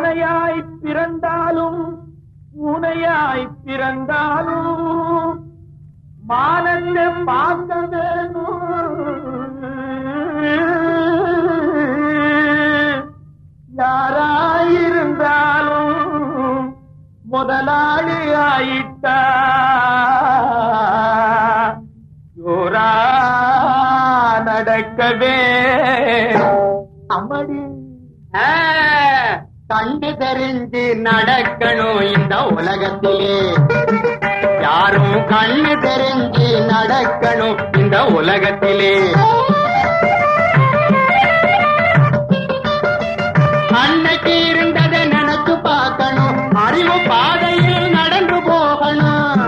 ஆனையாய் பிறந்தாலும் பூனையாய் பிறந்தாலும் மானத்தை பார்க்க வேணும் யாராயிருந்தாலும் முதலாளி ஆயிட்டா ஜோரா நடக்கவே அம்மடி கண்டு தெரிஞ்சு நடக்கணும் இந்த உலகத்திலே யாரும் கண்ணு தெரிஞ்சு நடக்கணும் இந்த உலகத்திலே அன்னைக்கு இருந்ததை நினைச்சு பார்க்கணும் அறிவு பாதையில் நடந்து போகணும்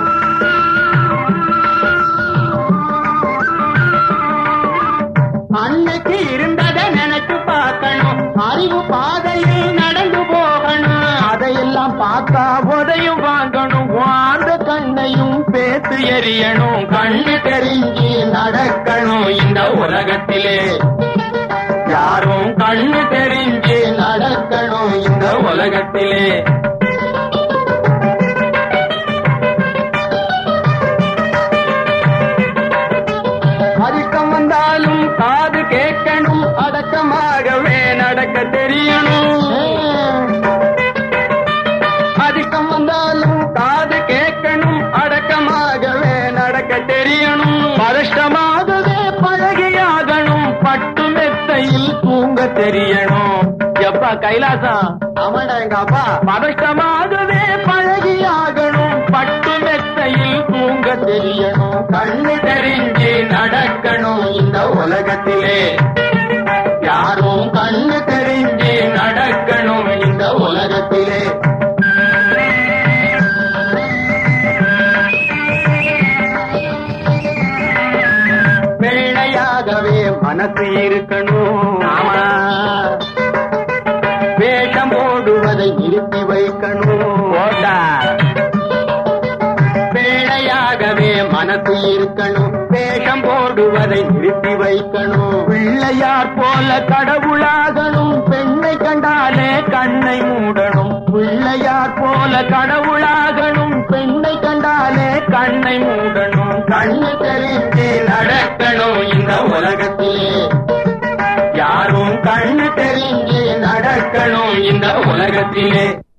அன்னைக்கு இருந்ததை நினைச்சு பார்க்கணும் அறிவு பாதையில் நடந்து போகணும் அதையெல்லாம் பார்த்தா உதையும் வாங்கணும் வாழ்ந்த கண்ணையும் பேத்து எறியணும் கண்ணு தெரிஞ்சு நடக்கணும் இந்த உலகத்திலே யாரும் கண்ணு தெரிஞ்சு நடக்கணும் இந்த உலகத்திலே அதிகம் வந்தாலும் காது கேட்கணும் அடக்கமாகவே நடக்க தெரியணும் அதிகம் வந்தாலும் காது கேட்கணும் அடக்கமாகவே நடக்க தெரியணும் பரிஷ்டமாகவே பழகியாகணும் பட்டு மெத்தையில் தூங்க தெரியணும் எப்பா கைலாசம் ஆமாடா எங்க அப்பா பரிஷ்டமாகவே பழகியாகணும் பட்டு மெத்தையில் தூங்க தெரியணும் கண்ணு தெரிஞ்சு நடக்கணும் இந்த உலகத்திலே யாரும் கண்ணு தெரிஞ்சு நடக்கணும் இந்த உலகத்திலே வெள்ளையாகவே மனசு இருக்கணும் ஆமா வேஷம் போடுவதை நிறுத்தி வைக்கணும் போட்டா பிள்ளையாகவே மனசு இருக்கணும் வேஷம் போடுவதை நிறுத்தி வைக்கணும் பிள்ளையார் போல கடவுளாகணும் பெண்ணை கண்டாலே கண்ணை மூடணும் பிள்ளையார் போல கடவுளாகணும் பெண்ணை கண்டாலே கண்ணை மூடணும் கண்ணு தெரிஞ்சு நடக்கணும் இந்த உலகத்திலே யாரும் கண்ணு தெரிஞ்சு நடக்கணும் இந்த உலகத்திலே